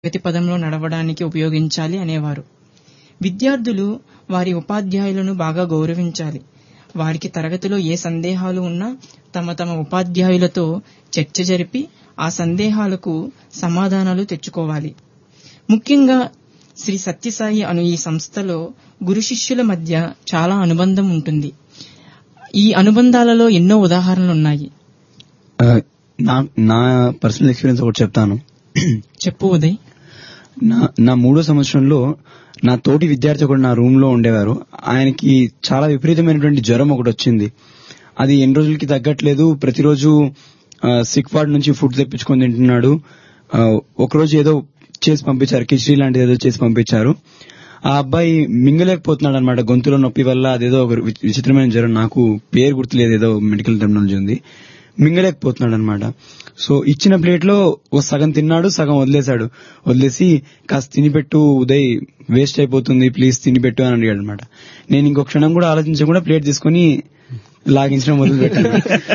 ప్రగతి పదంలో నడవడానికి ఉపయోగించాలి అనేవారు విద్యార్థులు వారి ఉపాధ్యాయులను బాగా గౌరవించాలి వారికి తరగతిలో ఏ సందేహాలు ఉన్నా తమ తమ ఉపాధ్యాయులతో చర్చ జరిపి ఆ సందేహాలకు సమాధానాలు తెచ్చుకోవాలి ముఖ్యంగా శ్రీ సత్యసాయి అను ఈ సంస్థలో గురు శిష్యుల మధ్య చాలా అనుబంధం ఉంటుంది ఈ అనుబంధాలలో ఎన్నో ఉదాహరణలు ఉన్నాయి ఆ, నా నా పర్సనల్ ఎక్స్పీరియన్స్ ఒకటి చెప్తాను చెప్పు ఉదయ్ నా నా మూడో సంవత్సరంలో నా తోటి విద్యార్థి ఒకడు నా రూమ్ లో ఉండేవారు ఆయనకి చాలా విపరీతమైనటువంటి జ్వరం ఒకటి వచ్చింది అది ఎన్ని రోజులకి తగ్గట్లేదు ప్రతిరోజు సిక్ వార్డ్ నుంచి ఫుడ్ తెప్పించుకొని తింటున్నాడు ఆ, ఒకరోజు ఏదో చేసి పంపించారు కిచడీ లాంటిది ఏదో చేసి పంపించారు ఆ అబ్బాయి మింగలేకపోతున్నాడు అనమాట గొంతులో నొప్పి వల్ల అదేదో ఒక వి- విచిత్రమైన జ్వరం నాకు పేరు గుర్తులేదు ఏదో మెడికల్ టెర్మినాలజీ ఉంది మింగలేకపోతున్నాడు అనమాట సో ఇచ్చిన ప్లేట్ లో ఒక సగం తిన్నాడు సగం వదిలేశాడు వదిలేసి కాస్త తినిపెట్టు ఉదయ్ వేస్ట్ అయిపోతుంది ప్లీజ్ తినిపెట్టు అని అడిగాడు అనమాట నేను ఇంకొక క్షణం కూడా ఆలోచించకుండా ప్లేట్ తీసుకొని లాగించడం మొదలు పెట్టాను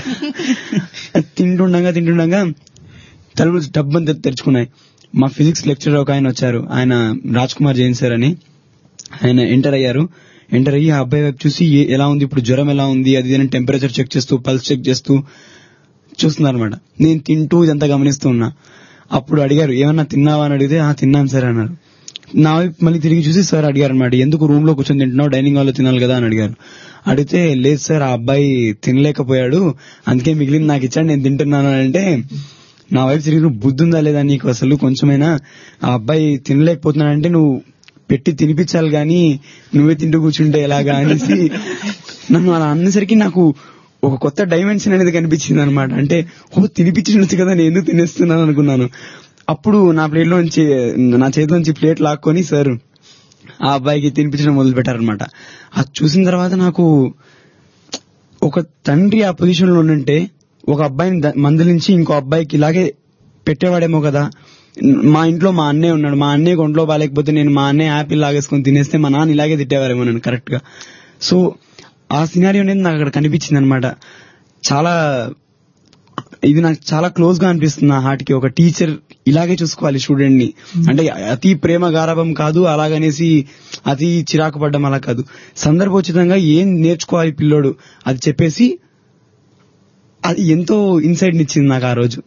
తింటుండగా తింటుండగా తలుపులు డబ్బని తెరుచుకున్నాయి మా ఫిజిక్స్ లెక్చరర్ ఒక ఆయన వచ్చారు ఆయన రాజ్ కుమార్ జైన్ సార్ అని ఆయన ఎంటర్ అయ్యారు ఎంటర్ అయ్యి ఆ అబ్బాయి వైపు చూసి ఏ- ఎలా ఉంది ఇప్పుడు జ్వరం ఎలా ఉంది అది ఇది అని టెంపరేచర్ చెక్ చేస్తూ పల్స్ చెక్ చేస్తూ చూస్తున్నారు అనమాట నేను తింటూ ఇదంతా గమనిస్తూ ఉన్నా అప్పుడు అడిగారు ఏమన్నా తిన్నావా అని అడిగితే ఆ తిన్నాను సార్ అన్నారు నా వైపు మళ్ళీ తిరిగి చూసి సార్ అడిగారు అనమాట ఎందుకు రూమ్ లో కూర్చొని తింటున్నావు డైనింగ్ హాల్ లో తినాలి కదా అని అడిగారు అడిగితే లేదు సార్ ఆ అబ్బాయి తినలేకపోయాడు అందుకే మిగిలింది నాకు ఇచ్చాడు నేను తింటున్నాను అని అంటే నా వైపు తిరిగి నువ్వు బుద్ధి ఉందా లేదా నీకు అసలు కొంచెమైనా ఆ అబ్బాయి తినలేకపోతున్నాడంటే నువ్వు పెట్టి తినిపించాలి గాని నువ్వే తింటూ కూర్చుంటే ఎలాగా అనేసి నన్ను అలా అన్నసరికి నాకు ఒక కొత్త డైమెన్షన్ అనేది కనిపించింది అనమాట అంటే ఓ తినిపించినట్టు కదా నేను ఎందుకు తినేస్తున్నాను అనుకున్నాను అప్పుడు నా ప్లేట్ లోంచి నా చేతిలోంచి ప్లేట్ లాక్కొని సార్ ఆ అబ్బాయికి తినిపించడం మొదలు పెట్టారనమాట అది చూసిన తర్వాత నాకు ఒక తండ్రి ఆ పొజిషన్ లో ఉంటే ఒక అబ్బాయిని ద- మందలించి ఇంకో అబ్బాయికి ఇలాగే పెట్టేవాడేమో కదా మా ఇంట్లో మా అన్నయ్య ఉన్నాడు మా అన్నయ్య ఒంట్లో బాగాలేకపోతే నేను మా అన్నయ్య యాపిల్ లాగేసుకొని తినేస్తే మా నాన్న ఇలాగే తిట్టేవారేమో నన్ను కరెక్ట్ గా సో ఆ సినారియో అనేది నాకు అక్కడ కనిపించింది అనమాట చాలా ఇది నాకు చాలా క్లోజ్ గా అనిపిస్తుంది నా హార్ట్ కి ఒక టీచర్ ఇలాగే చూసుకోవాలి స్టూడెంట్ ని అంటే అతి ప్రేమ గారాభం కాదు అలాగనేసి అతి చిరాకు పడ్డం అలా కాదు సందర్భోచితంగా ఏం నేర్చుకోవాలి పిల్లోడు అది చెప్పేసి అది ఎంతో ఇన్సైట్ ఇచ్చింది నాకు ఆ రోజు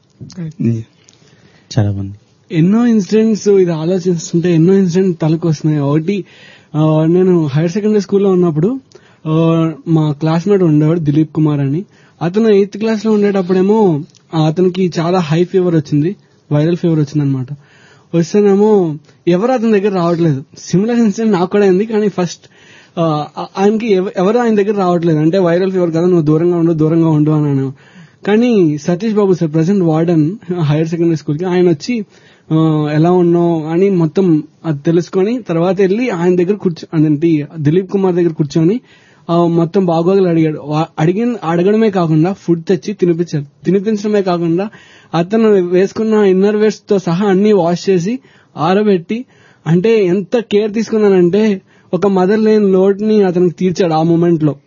చాలా బాగుంది ఎన్నో ఇన్సిడెంట్స్ ఇది ఆలోచిస్తుంటే ఎన్నో ఇన్సిడెంట్ తలకు వస్తున్నాయి ఒకటి ఆ, నేను హైయర్ సెకండరీ స్కూల్లో ఉన్నప్పుడు ఆ, మా క్లాస్మేట్ ఉండేవాడు దిలీప్ కుమార్ అని అతను ఎయిత్ క్లాస్ లో ఉండేటప్పుడేమో ఆ, అతనికి చాలా హై ఫీవర్ వచ్చింది వైరల్ ఫీవర్ వచ్చింది అనమాట వస్తేనేమో ఎవరు అతని దగ్గర రావట్లేదు సిమిలర్ ఇన్సిడెంట్ నాకు కూడా అయింది కానీ ఫస్ట్ ఆ, ఆయనకి ఎవ- ఎవరు ఆయన దగ్గర రావట్లేదు అంటే వైరల్ ఫీవర్ కదా నువ్వు దూరంగా ఉండు దూరంగా ఉండు అని అన్నాను కానీ Satish Babu sir present warden higher secondary school కి ఆయన వచ్చి ఆ, ఎలా ఉన్నావు అని మొత్తం అది తెలుసుకొని తర్వాత వెళ్ళి ఆయన దగ్గర కూర్చో అదేంటి దిలీప్ కుమార్ దగ్గర కూర్చొని ఆ, మొత్తం బాగోగులు అడిగాడు వా- అడిగిన అడగడమే కాకుండా ఫుడ్ తెచ్చి తినిపించారు తినిపించడమే కాకుండా అతను వేసుకున్న ఇన్నర్ వేర్స్ తో సహా అన్ని వాష్ చేసి ఆరబెట్టి అంటే ఎంత కేర్ తీసుకున్నానంటే ఒక మదర్ లేని లోడ్ ని అతనికి తీర్చాడు ఆ మూమెంట్ లో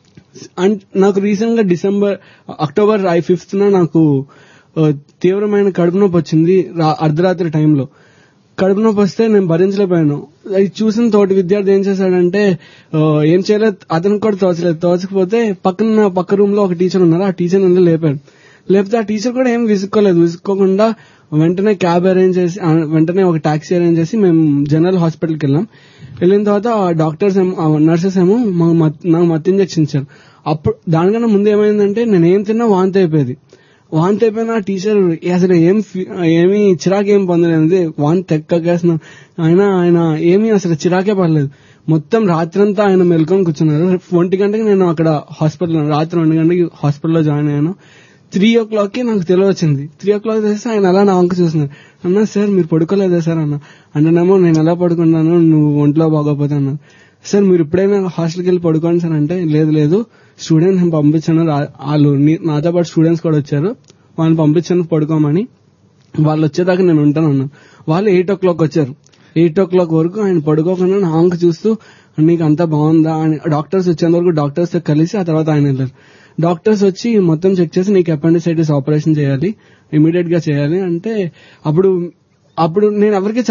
అండ్ నాకు రీసెంట్ గా డిసెంబర్ అక్టోబర్ ఐ ఫిఫ్త్ నాకు ఆ, తీవ్రమైన కడుపు నొప్పి వచ్చింది రా- అర్ధరాత్రి టైంలో కడుపు నొప్పి వస్తే నేను భరించలేకపోయాను అది చూసిన తోటి విద్యార్థి ఏం చేశాడంటే ఆ, ఏం చేయలేదు అతనికి కూడా తోచలేదు తోచకపోతే పక్కన పక్క రూమ్ లో ఒక టీచర్ ఉన్నారు ఆ టీచర్ నుండి లేపాడు లేకపోతే ఆ టీచర్ కూడా ఏం విసుక్కోలేదు విసుక్కోకుండా వెంటనే క్యాబ్ అరేంజ్ చేసి ఆ, వెంటనే ఒక టాక్సీ అరేంజ్ చేసి మేము జనరల్ హాస్పిటల్కి వెళ్ళాం వెళ్ళిన తర్వాత ఆ డాక్టర్స్ ఏమో నర్సెస్ ఏమో మాకు మత్- నాకు మత్ ఇంజెక్షన్ ఇచ్చారు అప్పుడు దానికన్నా ముందు ఏమైందంటే నేను ఏం తిన్నా వాంతి అయిపోయేది వాంతి అయిపోయిన ఆ టీచర్ అసలు ఏం ఫీ- ఏమీ చిరాకు ఏం పొందలేదు వాంతి తెక్కకేసిన ఆయన ఆయన ఏమీ అసలు చిరాకే పడలేదు మొత్తం రాత్రంతా ఆయన మెల్కొని కూర్చున్నారు ఒంటి గంటకి నేను అక్కడ హాస్పిటల్ రాత్రి ఒంటి గంటకి హాస్పిటల్లో జాయిన్ అయ్యాను త్రీ ఓ క్లాక్ కి నాకు తెలియవచ్చింది త్రీ ఓ క్లాక్ తెలిసి ఆయన అలా నా వంక చూస్తున్నారు అన్నా సార్ మీరు పడుకోలేదా సార్ అన్న అంటేనేమో నేను ఎలా పడుకున్నాను నువ్వు ఒంట్లో బాగోపోతే అన్నారు సార్ మీరు ఇప్పుడైనా హాస్టల్కి వెళ్ళి పడుకోండి సార్ అంటే లేదు లేదు స్టూడెంట్స్ నేను పంపించాను రా- వాళ్ళు నీ- నాతో పాటు స్టూడెంట్స్ కూడా వచ్చారు వాళ్ళని పంపించాను పడుకోమని వాళ్ళు వచ్చేదాకా నేను ఉంటాను అన్నాను వాళ్ళు ఎయిట్ ఓ క్లాక్ వచ్చారు ఎయిట్ ఓ క్లాక్ వరకు ఆయన పడుకోకుండా నా వంక చూస్తూ నీకు అంతా బాగుందా అని డాక్టర్స్ వచ్చేంత వరకు డాక్టర్స్ తో కలిసి ఆ తర్వాత ఆయన వెళ్ళారు డాక్టర్స్ వచ్చి మొత్తం చెక్ చేసి నీకు అపెండిసైటిస్ ఆపరేషన్ చేయాలి ఇమీడియట్ గా చేయాలి అంటే అప్పుడు అప్పుడు నేను ఎవరికి